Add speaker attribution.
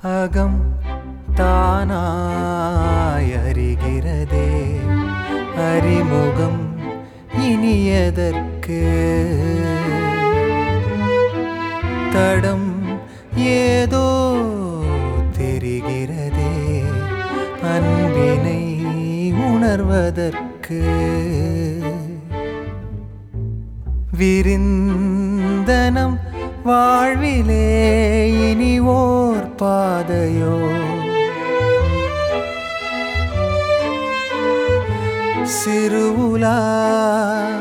Speaker 1: அகம் தானாய் அறிகிறதே அறிமுகம் இனியதற்கு தடம் ஏதோ தெரிகிறதே அன்பினை உணர்வதற்கு விரிந்தனம் வாழ்விலே இனி ஓர் பாதையோ சிறுவுலா